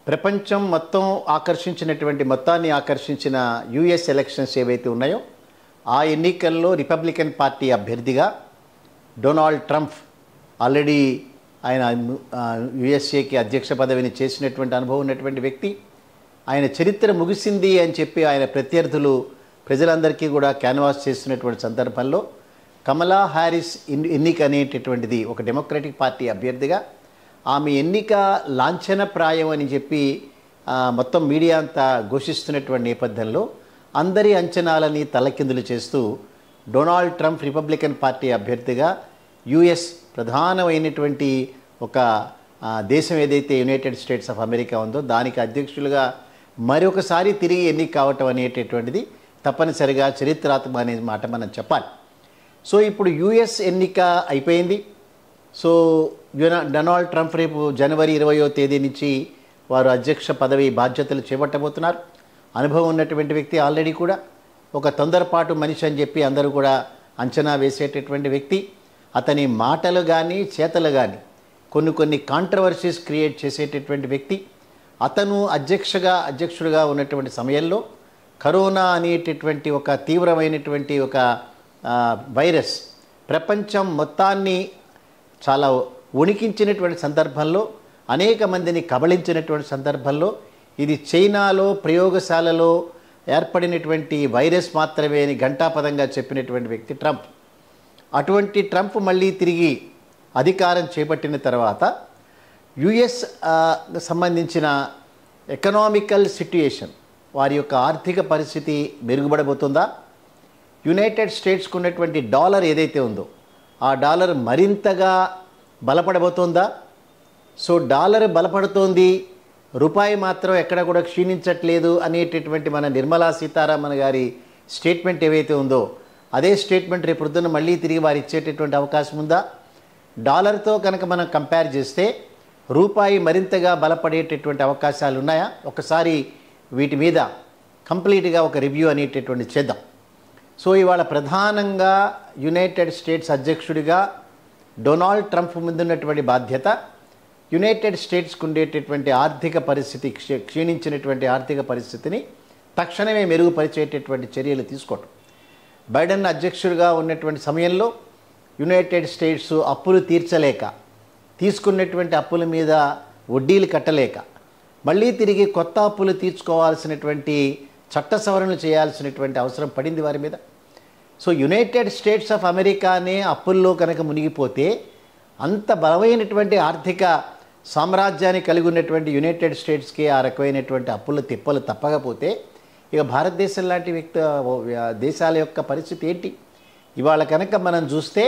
ప్రపంచం మొత్తం ఆకర్షించినటువంటి మొత్తాన్ని ఆకర్షించిన యుఎస్ ఎలక్షన్స్ ఏవైతే ఉన్నాయో ఆ ఎన్నికల్లో రిపబ్లికన్ పార్టీ అభ్యర్థిగా డొనాల్డ్ ట్రంప్ ఆల్రెడీ ఆయన యుఎస్ఏకి అధ్యక్ష పదవిని చేసినటువంటి అనుభవం ఉన్నటువంటి వ్యక్తి ఆయన చరిత్ర ముగిసింది అని చెప్పి ఆయన ప్రత్యర్థులు ప్రజలందరికీ కూడా క్యాన్వాస్ చేస్తున్నటువంటి సందర్భంలో కమలా హ్యారిస్ ఎన్ని- ఎన్నిక అనేటటువంటిది ఒక డెమోక్రటిక్ పార్టీ అభ్యర్థిగా ఆమె ఎన్నిక లాంఛనప్రాయం అని చెప్పి ఆ, మొత్తం మీడియా అంతా ఘోషిస్తున్నటువంటి నేపథ్యంలో అందరి అంచనాలని తలకిందులు చేస్తూ డొనాల్డ్ ట్రంప్ రిపబ్లికన్ పార్టీ అభ్యర్థిగా యుఎస్ ప్రధానమైనటువంటి ఒక ఆ, దేశం ఏదైతే యునైటెడ్ స్టేట్స్ ఆఫ్ అమెరికా ఉందో దానికి అధ్యక్షులుగా మరొకసారి తిరిగి ఎన్నిక కావటం అనేటటువంటిది తప్పనిసరిగా చరిత్రాత్మక అనే మాట మనం చెప్పాలి సో ఇప్పుడు యుఎస్ ఎన్నిక అయిపోయింది సో యున- డొనాల్డ్ ట్రంప్ రేపు జనవరి ఇరవయో తేదీ నుంచి వారు అధ్యక్ష పదవి బాధ్యతలు చేపట్టబోతున్నారు అనుభవం ఉన్నటువంటి వ్యక్తి ఆల్రెడీ కూడా ఒక తొందరపాటు మనిషి అని చెప్పి అందరూ కూడా అంచనా వేసేటటువంటి వ్యక్తి అతని మాటలు కానీ చేతలు కానీ కొన్ని కొన్ని కాంట్రవర్సీస్ క్రియేట్ చేసేటటువంటి వ్యక్తి అతను అధ్యక్షగా అధ్యక్షుడిగా ఉన్నటువంటి సమయంలో కరోనా అనేటటువంటి ఒక తీవ్రమైనటువంటి ఒక ఆ, వైరస్ ప్రపంచం మొత్తాన్ని చాలా ఉణికించినటువంటి సందర్భంలో అనేక మందిని కబళించినటువంటి సందర్భంలో ఇది చైనాలో ప్రయోగశాలలో ఏర్పడినటువంటి వైరస్ మాత్రమే అని ఘంటాపదంగా చెప్పినటువంటి వ్యక్తి ట్రంప్ అటువంటి ట్రంప్ మళ్ళీ తిరిగి అధికారం చేపట్టిన తర్వాత యుఎస్ ఆ, సంబంధించిన ఎకనామికల్ సిట్యుయేషన్ వారి యొక్క ఆర్థిక పరిస్థితి మెరుగుపడబోతుందా యునైటెడ్ స్టేట్స్కు ఉన్నటువంటి డాలర్ ఏదైతే ఉందో ఆ డాలర్ మరింతగా బలపడబోతోందా సో డాలర్ బలపడుతోంది రూపాయి మాత్రం ఎక్కడ కూడా క్షీణించట్లేదు అనేటటువంటి మన నిర్మలా సీతారామన్ గారి స్టేట్మెంట్ ఏవైతే ఉందో అదే స్టేట్మెంట్ రేపు పొద్దున్న మళ్ళీ తిరిగి వారు ఇచ్చేటటువంటి అవకాశం ఉందా డాలర్తో కనుక మనం కంపేర్ చేస్తే రూపాయి మరింతగా బలపడేటటువంటి అవకాశాలు ఉన్నాయా ఒకసారి వీటి మీద కంప్లీట్గా ఒక రివ్యూ అనేటటువంటి చేద్దాం సో ఇవాళ ప్రధానంగా యునైటెడ్ స్టేట్స్ అధ్యక్షుడిగా డొనాల్డ్ ట్రంప్ ముందున్నటువంటి బాధ్యత యునైటెడ్ స్టేట్స్కు ఉండేటటువంటి ఆర్థిక పరిస్థితి క్షీ- క్షీణించినటువంటి ఆర్థిక పరిస్థితిని తక్షణమే మెరుగుపరిచేటటువంటి చర్యలు తీసుకోవటం బైడెన్ అధ్యక్షుడిగా ఉన్నటువంటి సమయంలో యునైటెడ్ స్టేట్స్ అప్పులు తీర్చలేక తీసుకున్నటువంటి అప్పుల మీద వడ్డీలు కట్టలేక మళ్ళీ తిరిగి కొత్త అప్పులు తీర్చుకోవాల్సినటువంటి చట్ట సవరణలు చేయాల్సినటువంటి అవసరం పడింది వారి మీద సో యునైటెడ్ స్టేట్స్ ఆఫ్ అమెరికానే అప్పుల్లో కనుక మునిగిపోతే అంత బలమైనటువంటి ఆర్థిక సామ్రాజ్యాన్ని కలిగి ఉన్నటువంటి యునైటెడ్ స్టేట్స్కి ఆ రకమైనటువంటి అప్పుల తిప్పలు తప్పకపోతే ఇక భారతదేశం లాంటి వ్యక్తి దేశాల యొక్క పరిస్థితి ఏంటి ఇవాళ కనుక మనం చూస్తే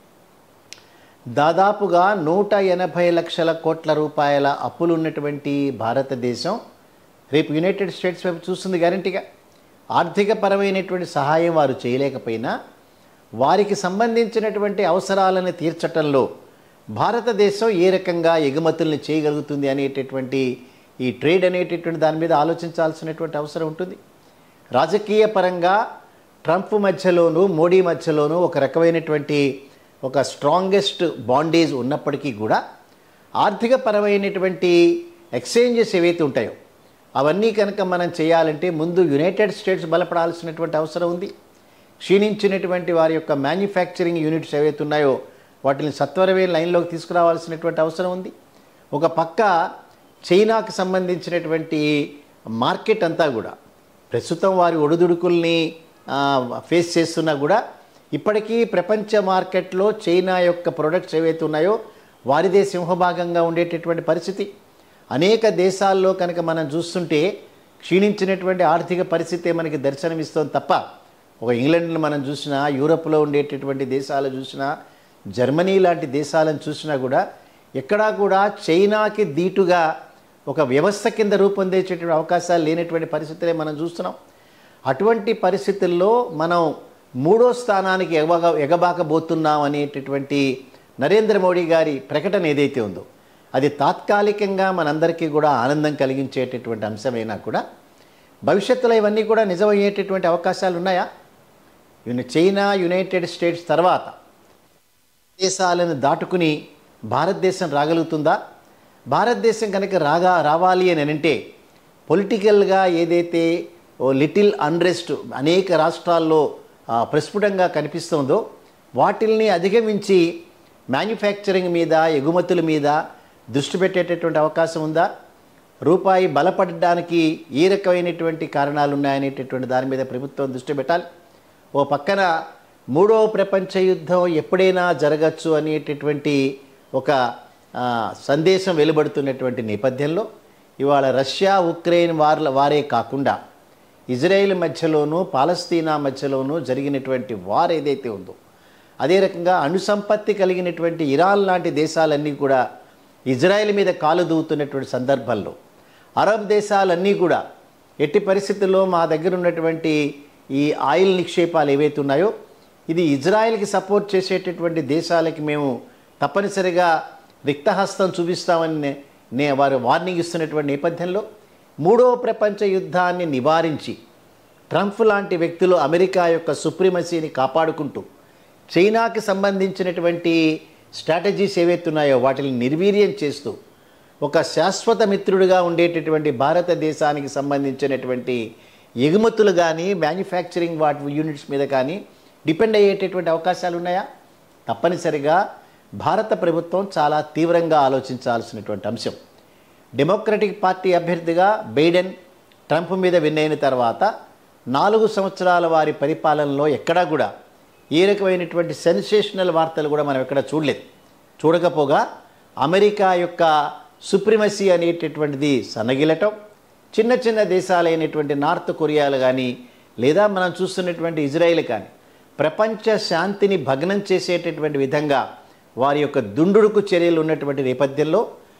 దాదాపుగా నూట ఎనభై లక్షల కోట్ల రూపాయల అప్పులు ఉన్నటువంటి భారతదేశం రేపు యునైటెడ్ స్టేట్స్ వైపు చూస్తుంది గ్యారంటీగా ఆర్థిక పరమైనటువంటి సహాయం వారు చేయలేకపోయినా వారికి సంబంధించినటువంటి అవసరాలను తీర్చటంలో భారతదేశం ఏ రకంగా ఎగుమతుల్ని చేయగలుగుతుంది అనేటటువంటి ఈ ట్రేడ్ అనేటటువంటి దాని మీద ఆలోచించాల్సినటువంటి అవసరం ఉంటుంది రాజకీయ పరంగా ట్రంప్ మధ్యలోనూ మోడీ మధ్యలోనూ ఒక రకమైనటువంటి ఒక స్ట్రాంగెస్ట్ బాండేజ్ ఉన్నప్పటికీ కూడా ఆర్థిక పరమైనటువంటి ఎక్స్చేంజెస్ ఏవైతే ఉంటాయో అవన్నీ కనుక మనం చేయాలంటే ముందు యునైటెడ్ స్టేట్స్ బలపడాల్సినటువంటి అవసరం ఉంది క్షీణించినటువంటి వారి యొక్క మ్యానుఫ్యాక్చరింగ్ యూనిట్స్ ఏవైతే ఉన్నాయో వాటిని సత్వరమే లైన్లోకి తీసుకురావాల్సినటువంటి అవసరం ఉంది ఒక పక్క చైనాకు సంబంధించినటువంటి మార్కెట్ అంతా కూడా ప్రస్తుతం వారి ఒడిదుడుకుల్ని ఆ, ఫేస్ చేస్తున్నా కూడా ఇప్పటికీ ప్రపంచ మార్కెట్లో చైనా యొక్క ప్రొడక్ట్స్ ఏవైతే ఉన్నాయో వారిదే సింహభాగంగా ఉండేటటువంటి పరిస్థితి అనేక దేశాల్లో కనుక మనం చూస్తుంటే క్షీణించినటువంటి ఆర్థిక పరిస్థితే మనకి దర్శనమిస్తోంది తప్ప ఒక ఇంగ్లాండ్ను మనం చూసినా యూరప్లో ఉండేటటువంటి దేశాలు చూసినా జర్మనీ లాంటి దేశాలను చూసినా కూడా ఎక్కడా కూడా చైనాకి దీటుగా ఒక వ్యవస్థ కింద రూపొందేసేటువంటి అవకాశాలు లేనటువంటి పరిస్థితులే మనం చూస్తున్నాం అటువంటి పరిస్థితుల్లో మనం మూడో స్థానానికి ఎగబాక ఎగబాకబోతున్నాం అనేటటువంటి నరేంద్ర మోడీ గారి ప్రకటన ఏదైతే ఉందో అది తాత్కాలికంగా మనందరికీ కూడా ఆనందం కలిగించేటటువంటి అంశమైనా కూడా భవిష్యత్తులో ఇవన్నీ కూడా నిజమయ్యేటటువంటి అవకాశాలు ఉన్నాయా యుని- చైనా యునైటెడ్ స్టేట్స్ తర్వాత దేశాలను దాటుకుని భారతదేశం రాగలుగుతుందా భారతదేశం కనుక రాగా రావాలి అని అంటే పొలిటికల్గా ఏదైతే ఓ లిటిల్ అన్రెస్ట్ అనేక రాష్ట్రాల్లో ఆ, ప్రస్ఫుటంగా కనిపిస్తుందో వాటిల్ని అధిగమించి మ్యానుఫ్యాక్చరింగ్ మీద ఎగుమతుల మీద దృష్టి పెట్టేటటువంటి అవకాశం ఉందా రూపాయి బలపడడానికి ఏ రకమైనటువంటి కారణాలు ఉన్నాయనేటటువంటి దాని మీద ప్రభుత్వం దృష్టి పెట్టాలి ఓ పక్కన మూడో ప్రపంచ యుద్ధం ఎప్పుడైనా జరగచ్చు అనేటటువంటి ఒక ఆ, సందేశం వెలువడుతున్నటువంటి నేపథ్యంలో ఇవాళ రష్యా ఉక్రెయిన్ వార్ల వారే కాకుండా ఇజ్రాయెల్ మధ్యలోనూ పాలస్తీనా మధ్యలోనూ జరిగినటువంటి వార్ ఏదైతే ఉందో అదే రకంగా అణుసంపత్తి కలిగినటువంటి ఇరాన్ లాంటి దేశాలన్నీ కూడా ఇజ్రాయెల్ మీద కాలు దూవుతున్నటువంటి సందర్భంలో అరబ్ దేశాలన్నీ కూడా ఎట్టి పరిస్థితుల్లో మా దగ్గర ఉన్నటువంటి ఈ ఆయిల్ నిక్షేపాలు ఏవైతే ఉన్నాయో ఇది ఇజ్రాయెల్కి సపోర్ట్ చేసేటటువంటి దేశాలకి మేము తప్పనిసరిగా రిక్తహస్తం చూపిస్తామని నే- నే వారు వార్నింగ్ ఇస్తున్నటువంటి నేపథ్యంలో మూడో ప్రపంచ యుద్ధాన్ని నివారించి ట్రంప్ లాంటి వ్యక్తులు అమెరికా యొక్క సుప్రీమసీని కాపాడుకుంటూ చైనాకి సంబంధించినటువంటి స్ట్రాటజీస్ ఏవైతే ఉన్నాయో వాటిని నిర్వీర్యం చేస్తూ ఒక శాశ్వత మిత్రుడిగా ఉండేటటువంటి భారతదేశానికి సంబంధించినటువంటి ఎగుమతులు కానీ మ్యానుఫ్యాక్చరింగ్ వాటి యూనిట్స్ మీద కానీ డిపెండ్ అయ్యేటటువంటి అవకాశాలు ఉన్నాయా తప్పనిసరిగా భారత ప్రభుత్వం చాలా తీవ్రంగా ఆలోచించాల్సినటువంటి అంశం డెమోక్రటిక్ పార్టీ అభ్యర్థిగా బైడెన్ ట్రంప్ మీద విన్ అయిన తర్వాత నాలుగు సంవత్సరాల వారి పరిపాలనలో ఎక్కడా కూడా ఏ రకమైనటువంటి సెన్సేషనల్ వార్తలు కూడా మనం ఎక్కడ చూడలేదు చూడకపోగా అమెరికా యొక్క సుప్రిమసీ అనేటటువంటిది సన్నగిలటం చిన్న చిన్న దేశాలైనటువంటి నార్త్ కొరియాలు కానీ లేదా మనం చూస్తున్నటువంటి ఇజ్రాయిల్ కానీ ప్రపంచ శాంతిని భగ్నం చేసేటటువంటి విధంగా వారి యొక్క దుండుడుకు చర్యలు ఉన్నటువంటి నేపథ్యంలో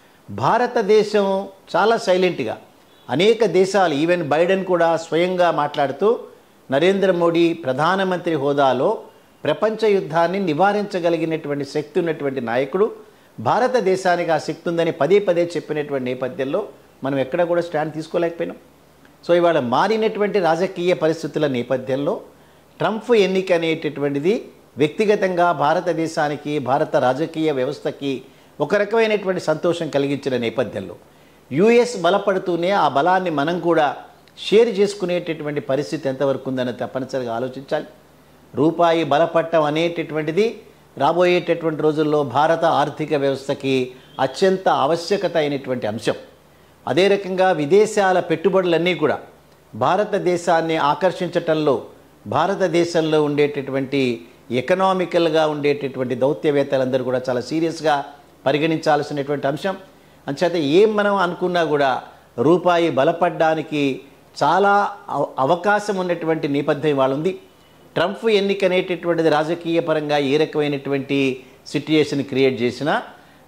భారతదేశం చాలా సైలెంట్గా అనేక దేశాలు ఈవెన్ బైడెన్ కూడా స్వయంగా మాట్లాడుతూ నరేంద్ర మోడీ ప్రధానమంత్రి హోదాలో ప్రపంచ యుద్ధాన్ని నివారించగలిగినటువంటి శక్తి ఉన్నటువంటి నాయకుడు భారతదేశానికి ఆ శక్తి ఉందని పదే పదే చెప్పినటువంటి నేపథ్యంలో మనం ఎక్కడ కూడా స్టాండ్ తీసుకోలేకపోయినాం సో ఇవాళ మారినటువంటి రాజకీయ పరిస్థితుల నేపథ్యంలో ట్రంప్ ఎన్నిక అనేటటువంటిది వ్యక్తిగతంగా భారతదేశానికి భారత రాజకీయ వ్యవస్థకి ఒక రకమైనటువంటి సంతోషం కలిగించిన నేపథ్యంలో యుఎస్ బలపడుతూనే ఆ బలాన్ని మనం కూడా షేర్ చేసుకునేటటువంటి పరిస్థితి ఎంతవరకు ఉందని తప్పనిసరిగా ఆలోచించాలి రూపాయి బలపట్టం అనేటటువంటిది రాబోయేటటువంటి రోజుల్లో భారత ఆర్థిక వ్యవస్థకి అత్యంత ఆవశ్యకత అయినటువంటి అంశం అదే రకంగా విదేశాల పెట్టుబడులన్నీ కూడా భారతదేశాన్ని ఆకర్షించటంలో భారతదేశంలో ఉండేటటువంటి ఎకనామికల్గా ఉండేటటువంటి దౌత్యవేత్తలందరూ కూడా చాలా సీరియస్గా పరిగణించాల్సినటువంటి అంశం అంచేత ఏం మనం అనుకున్నా కూడా రూపాయి బలపడ్డానికి చాలా అవ- అవకాశం ఉన్నటువంటి నేపథ్యం ఇవాళ ఉంది ట్రంప్ ఎన్నిక అనేటటువంటిది రాజకీయ పరంగా ఏ రకమైనటువంటి సిట్యుయేషన్ క్రియేట్ చేసినా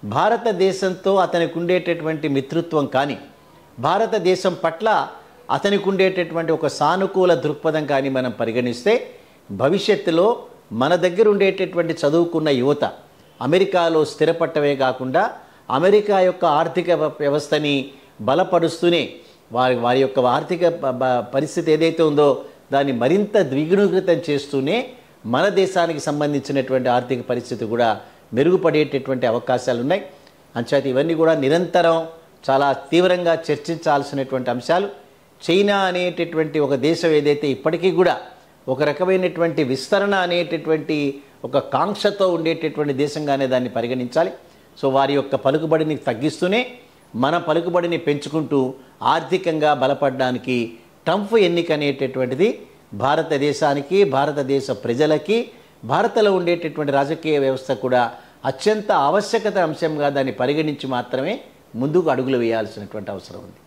భారతదేశంతో అతనికి ఉండేటటువంటి మిత్రుత్వం కానీ భారతదేశం పట్ల అతనికి ఉండేటటువంటి ఒక సానుకూల దృక్పథం కానీ మనం పరిగణిస్తే భవిష్యత్తులో మన దగ్గర ఉండేటటువంటి చదువుకున్న యువత అమెరికాలో స్థిరపట్టమే కాకుండా అమెరికా యొక్క ఆర్థిక వ్య- వ్యవస్థని బలపరుస్తూనే వారి వారి యొక్క ఆర్థిక ప- ప- పరిస్థితి ఏదైతే ఉందో దాన్ని మరింత ద్విగుణీకృతం చేస్తూనే మన దేశానికి సంబంధించినటువంటి ఆర్థిక పరిస్థితి కూడా మెరుగుపడేటటువంటి అవకాశాలు ఉన్నాయి అంచేత ఇవన్నీ కూడా నిరంతరం చాలా తీవ్రంగా చర్చించాల్సినటువంటి అంశాలు చైనా అనేటటువంటి ఒక దేశం ఏదైతే ఇప్పటికీ కూడా ఒక రకమైనటువంటి విస్తరణ అనేటటువంటి ఒక కాంక్షతో ఉండేటటువంటి దేశంగానే దాన్ని పరిగణించాలి సో వారి యొక్క పలుకుబడిని తగ్గిస్తూనే మన పలుకుబడిని పెంచుకుంటూ ఆర్థికంగా బలపడడానికి ట్రంప్ ఎన్నిక అనేటటువంటిది భారతదేశానికి భారతదేశ ప్రజలకి భారతలో ఉండేటటువంటి రాజకీయ వ్యవస్థ కూడా అత్యంత ఆవశ్యకత అంశంగా దాన్ని పరిగణించి మాత్రమే ముందుకు అడుగులు వేయాల్సినటువంటి అవసరం ఉంది